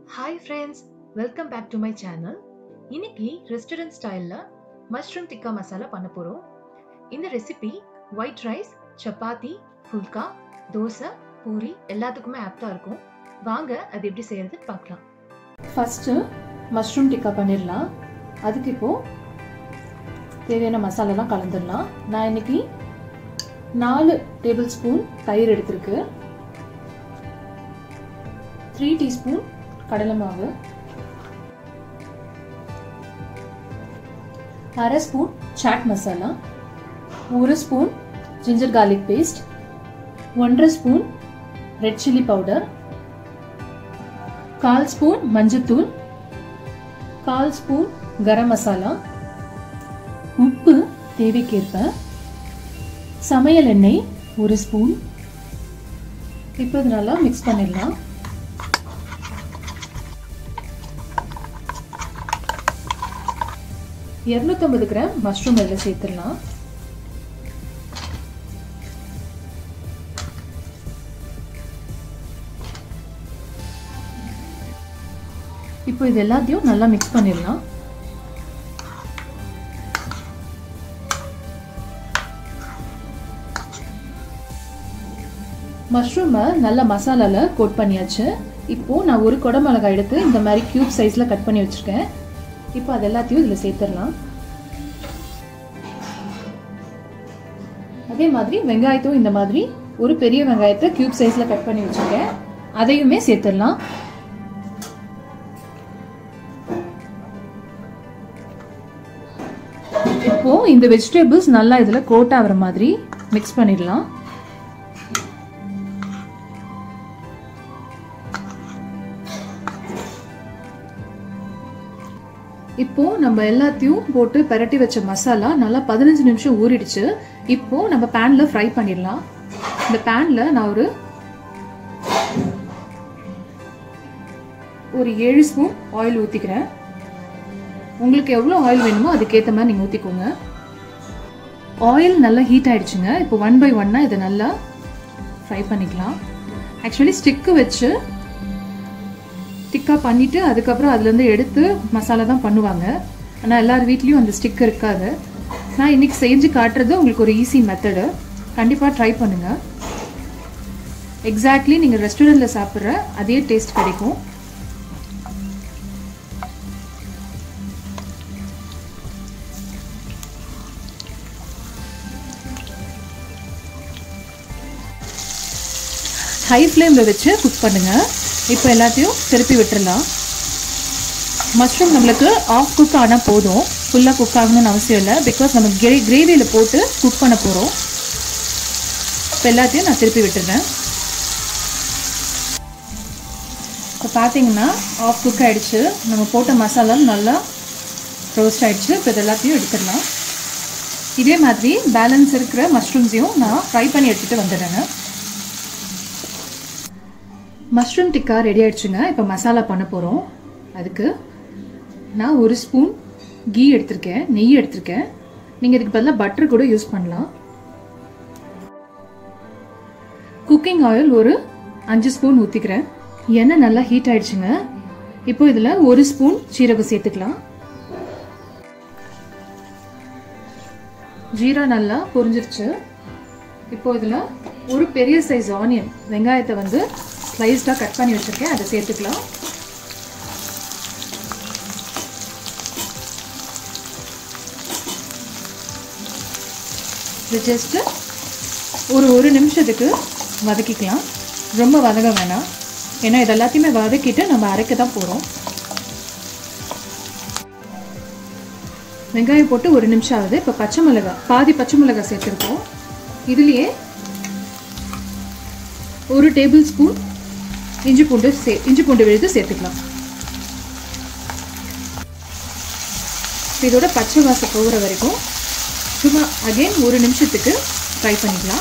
hi friends welcome back to my channel இன்னைக்கு restaurant ஸ்டைலில் mushroom tikka masala பண்ண போகிறோம் இந்த recipe white rice chapati phulka dosa puri எல்லாத்துக்குமே ஆப்டாக இருக்கும் வாங்க அது எப்படி செய்யறது பார்க்கலாம் ஃபஸ்ட்டு மஷ்ரூம் டிக்கா பண்ணிடலாம் அதுக்கு இப்போது தேவையான மசாலாலாம் கலந்துடலாம் நான் இன்னைக்கு நாலு டேபிள் ஸ்பூன் தயிர் எடுத்திருக்கு த்ரீ டீஸ்பூன் கடலை மாவு அரை ஸ்பூன் சாட் மசாலா ஒரு ஸ்பூன் ஜிஞ்சர் கார்லிக் பேஸ்ட் ஒன்றரை ஸ்பூன் ரெட் சில்லி பவுடர் கால் ஸ்பூன் மஞ்சத்தூள் கால் ஸ்பூன் கரம் மசாலா உப்பு தேவைக்கேற்ப சமையல் எண்ணெய் ஒரு ஸ்பூன் இப்போ இது நல்லா மிக்ஸ் பண்ணிடலாம் இரநூத்தம்பது கிராம் மஷ்ரூம் இதில் சேர்த்துடலாம் இப்போ இது எல்லாத்தையும் நல்லா மிக்ஸ் பண்ணிடலாம் மஷ்ரூமை நல்ல மசாலாவில் கோட் பண்ணியாச்சு இப்போது நான் ஒரு குடை மிளகாய் எடுத்து இந்த மாதிரி க்யூப் சைஸில் கட் பண்ணி வச்சுருக்கேன் இப்போ அது எல்லாத்தையும் இதில் சேர்த்துடலாம் அதே மாதிரி வெங்காயத்தும் இந்த மாதிரி ஒரு பெரிய வெங்காயத்தை க்யூப் சைஸில் கட் பண்ணி வச்சுருக்கேன் அதையுமே சேர்த்துடலாம் இப்போ இந்த வெஜிடபிள்ஸ் நல்லா இதில் கோட் ஆகிற மாதிரி மிக்ஸ் பண்ணிடலாம் இப்போ நம்ம எல்லாத்தையும் போட்டு பரட்டி வச்ச மசாலா நல்லா பதினஞ்சு நிமிஷம் ஊறிடுச்சு இப்போ நம்ம பேன்ல ஃப்ரை பண்ணிடலாம் இந்த பேன்ல நான் ஒரு ஒரு ஏழு ஸ்பூன் ஆயில் ஊற்றிக்கிறேன் உங்களுக்கு எவ்வளோ ஆயில் வேணுமோ அதுக்கேற்ற மாதிரி நீங்கள் ஊற்றிக்கோங்க ஆயில் நல்லா ஹீட் ஆயிடுச்சுங்க இப்போ ஒன் பை ஒன்னாக இதை நல்லா ஃப்ரை பண்ணிக்கலாம் ஆக்சுவலி ஸ்டிக்கு வச்சு டிக்கா பண்ணிவிட்டு அதுக்கப்புறம் அதுலேருந்து எடுத்து மசாலா தான் பண்ணுவாங்க ஆனால் எல்லார் வீட்லேயும் அந்த ஸ்டிக் இருக்காது நான் இன்றைக்கி செஞ்சு காட்டுறது உங்களுக்கு ஒரு ஈஸி மெத்தடு கண்டிப்பாக ட்ரை பண்ணுங்கள் எக்ஸாக்ட்லி நீங்கள் ரெஸ்டாரண்ட்டில் சாப்பிட்ற அதே டேஸ்ட் கிடைக்கும் ஹை ஃப்ளேமில் வச்சு குக் பண்ணுங்கள் இப்போ எல்லாத்தையும் திருப்பி விட்டுடலாம் மஷ்ரூம் நம்மளுக்கு ஆஃப் குக் ஆனால் போதும் ஃபுல்லாக குக் ஆகணும்னு அவசியம் இல்லை பிகாஸ் நம்ம கிரே கிரேவியில் போட்டு குக் பண்ண போகிறோம் இப்போ எல்லாத்தையும் நான் திருப்பி விட்டுறேன் இப்போ பார்த்தீங்கன்னா ஆஃப் குக் ஆகிடுச்சு நம்ம போட்ட மசாலா நல்லா ரோஸ்ட் ஆகிடுச்சு இப்போ இது எல்லாத்தையும் எடுத்துடலாம் இதே மாதிரி பேலன்ஸ் இருக்கிற மஷ்ரூம்ஸையும் நான் ஃப்ரை பண்ணி எடுத்துகிட்டு வந்துடுறேங்க மஷ்ரூம் டிக்கா ரெடி ஆயிடுச்சுங்க இப்போ மசாலா பண்ண போகிறோம் அதுக்கு நான் ஒரு ஸ்பூன் கீ எடுத்திருக்கேன் நெய் எடுத்திருக்கேன் நீங்கள் இதுக்கு பதிலாக பட்டர் கூட யூஸ் பண்ணலாம் குக்கிங் ஆயில் ஒரு அஞ்சு ஸ்பூன் ஊற்றிக்கிறேன் எண்ணெய் நல்லா ஹீட் ஆயிடுச்சுங்க இப்போ இதில் ஒரு ஸ்பூன் சீரகம் சேர்த்துக்கலாம் ஜீரா நல்லா பொரிஞ்சிருச்சு இப்போ இதில் ஒரு பெரிய சைஸ் ஆனியன் வெங்காயத்தை வந்து ஸ்லைஸ்டாக கட் பண்ணி வச்சுருக்கேன் அதை சேர்த்துக்கலாம் இது ஜஸ்ட்டு ஒரு ஒரு நிமிஷத்துக்கு வதக்கிக்கலாம் ரொம்ப வதங்க வேணாம் ஏன்னா இது எல்லாத்தையுமே வதக்கிட்டு நம்ம அரைக்க தான் போகிறோம் வெங்காயம் போட்டு ஒரு நிமிஷம் ஆகுது இப்போ பச்சை மிளகாய் பாதி பச்சை மிளகாய் சேர்த்துருக்கோம் இதுலேயே ஒரு டேபிள் ஸ்பூன் இஞ்சி பூண்டு சே இஞ்சி பூண்டு விழுது சேர்த்துக்கலாம் இதோட பச்சை வாசம் போகிற வரைக்கும் சும்மா அகைன் ஒரு நிமிஷத்துக்கு ஃப்ரை பண்ணிக்கலாம்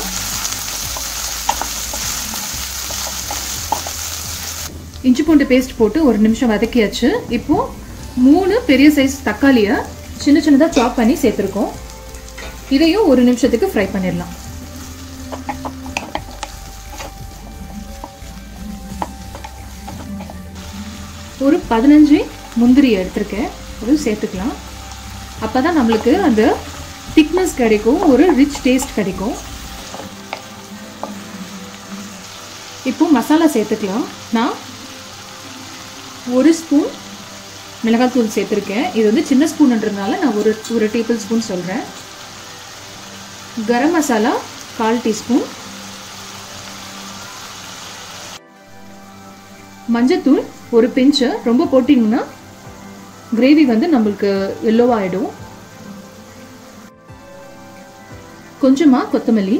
இஞ்சி பூண்டு பேஸ்ட் போட்டு ஒரு நிமிஷம் வதக்கியாச்சு இப்போ மூணு பெரிய சைஸ் தக்காளியை சின்ன சின்னதாக சாப் பண்ணி சேர்த்துருக்கோம் இதையும் ஒரு நிமிஷத்துக்கு ஃப்ரை பண்ணிடலாம் ஒரு பதினஞ்சு முந்திரி எடுத்திருக்கேன் அது சேர்த்துக்கலாம் அப்போ தான் நம்மளுக்கு அந்த திக்னஸ் கிடைக்கும் ஒரு ரிச் டேஸ்ட் கிடைக்கும் இப்போ மசாலா சேர்த்துக்கலாம் நான் ஒரு ஸ்பூன் மிளகாத்தூள் சேர்த்துருக்கேன் இது வந்து சின்ன ஸ்பூன்ன்றதுனால நான் ஒரு ஒரு டேபிள் ஸ்பூன் சொல்கிறேன் கரம் மசாலா கால் டீஸ்பூன் மஞ்சத்தூள் ஒரு பிஞ்சு ரொம்ப போட்டிங்கன்னா கிரேவி வந்து நம்மளுக்கு எல்லோவாகிடும் கொஞ்சமாக கொத்தமல்லி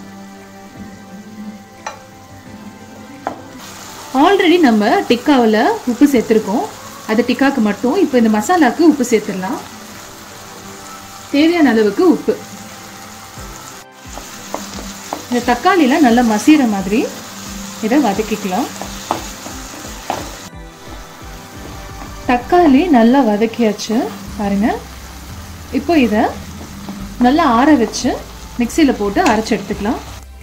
ஆல்ரெடி நம்ம டிக்காவில் உப்பு சேர்த்துருக்கோம் அது டிக்காக்கு மட்டும் இப்போ இந்த மசாலாக்கு உப்பு சேர்த்துடலாம் தேவையான அளவுக்கு உப்பு இந்த தக்காளியில் நல்லா மசிகிற மாதிரி இதை வதக்கிக்கலாம் தக்காளி நல்லா வதக்கியாச்சு பாருங்க இப்போ இதை நல்லா ஆற வச்சு மிக்சியில் போட்டு அரைச்சி எடுத்துக்கலாம்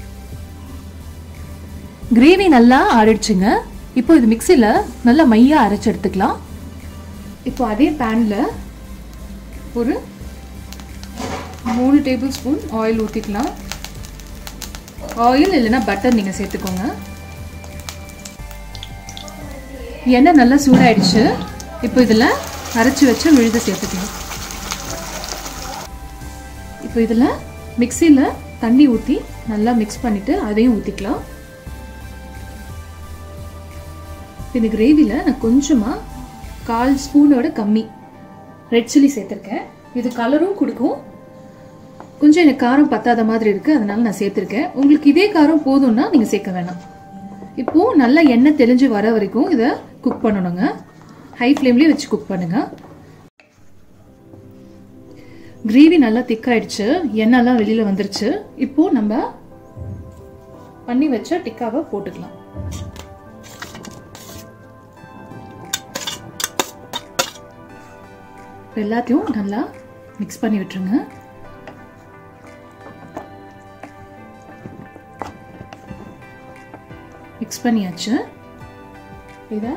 கிரேவி நல்லா ஆறிடுச்சுங்க இப்போ இது மிக்சியில் நல்லா மையாக அரைச்சி எடுத்துக்கலாம் இப்போ அதே பேனில் ஒரு மூணு டேபிள் ஸ்பூன் ஆயில் ஊற்றிக்கலாம் ஆயில் இல்லைன்னா பட்டர் நீங்கள் சேர்த்துக்கோங்க எண்ணெய் நல்லா சூடாயிடுச்சு இப்போ இதில் அரைச்சி வச்ச விழுத சேர்த்துக்கலாம் இப்போ இதில் மிக்சியில் தண்ணி ஊற்றி நல்லா மிக்ஸ் பண்ணிவிட்டு அதையும் ஊற்றிக்கலாம் இந்த கிரேவியில் நான் கொஞ்சமாக கால் ஸ்பூனோட கம்மி ரெட் சில்லி சேர்த்துருக்கேன் இது கலரும் கொடுக்கும் கொஞ்சம் எனக்கு காரம் பத்தாத மாதிரி இருக்குது அதனால நான் சேர்த்துருக்கேன் உங்களுக்கு இதே காரம் போதும்னா நீங்கள் சேர்க்க வேணாம் இப்போது நல்லா எண்ணெய் தெளிஞ்சு வர வரைக்கும் இதை குக் பண்ணணுங்க ஹை ஃப்ளேம்லேயே வச்சு குக் பண்ணுங்க கிரேவி நல்லா திக்காயிடுச்சு எண்ணெய்லாம் வெளியில் வந்துருச்சு இப்போது நம்ம பண்ணி வச்ச டிக்காவை போட்டுக்கலாம் எல்லாத்தையும் நல்லா மிக்ஸ் பண்ணி விட்டுருங்க மிக்ஸ் பண்ணியாச்சு இதை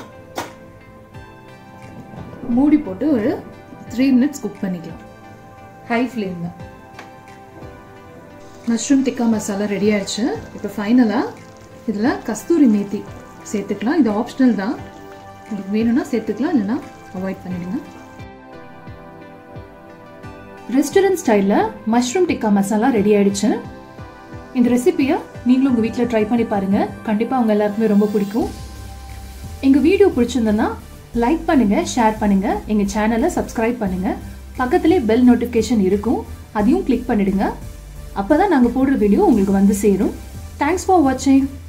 மூடி போட்டு ஒரு த்ரீ மினிட்ஸ் குக் பண்ணிக்கலாம் ஹை ஃப்ளேமில் மஷ்ரூம் டிக்கா மசாலா ரெடி ஆயிடுச்சு இப்போ ஃபைனலாக இதில் கஸ்தூரி மேத்தி சேர்த்துக்கலாம் இது ஆப்ஷனல் தான் உங்களுக்கு வேணும்னா சேர்த்துக்கலாம் இல்லைன்னா அவாய்ட் பண்ணிடுங்க ரெஸ்டாரண்ட் ஸ்டைலில் மஷ்ரூம் டிக்கா மசாலா ரெடி ஆயிடுச்சு இந்த ரெசிபியை நீங்களும் உங்கள் வீட்டில் ட்ரை பண்ணி பாருங்கள் கண்டிப்பாக அவங்க எல்லாருக்குமே ரொம்ப பிடிக்கும் எங்கள் வீடியோ பிடிச்சிருந்ததுன்னா லைக் பண்ணுங்கள் ஷேர் பண்ணுங்கள் எங்கள் சேனலை சப்ஸ்கிரைப் பண்ணுங்கள் பக்கத்துலேயே பெல் நோட்டிஃபிகேஷன் இருக்கும் அதையும் கிளிக் பண்ணிடுங்க அப்போ தான் நாங்கள் போடுற வீடியோ உங்களுக்கு வந்து சேரும் தேங்க்ஸ் ஃபார் வாட்சிங்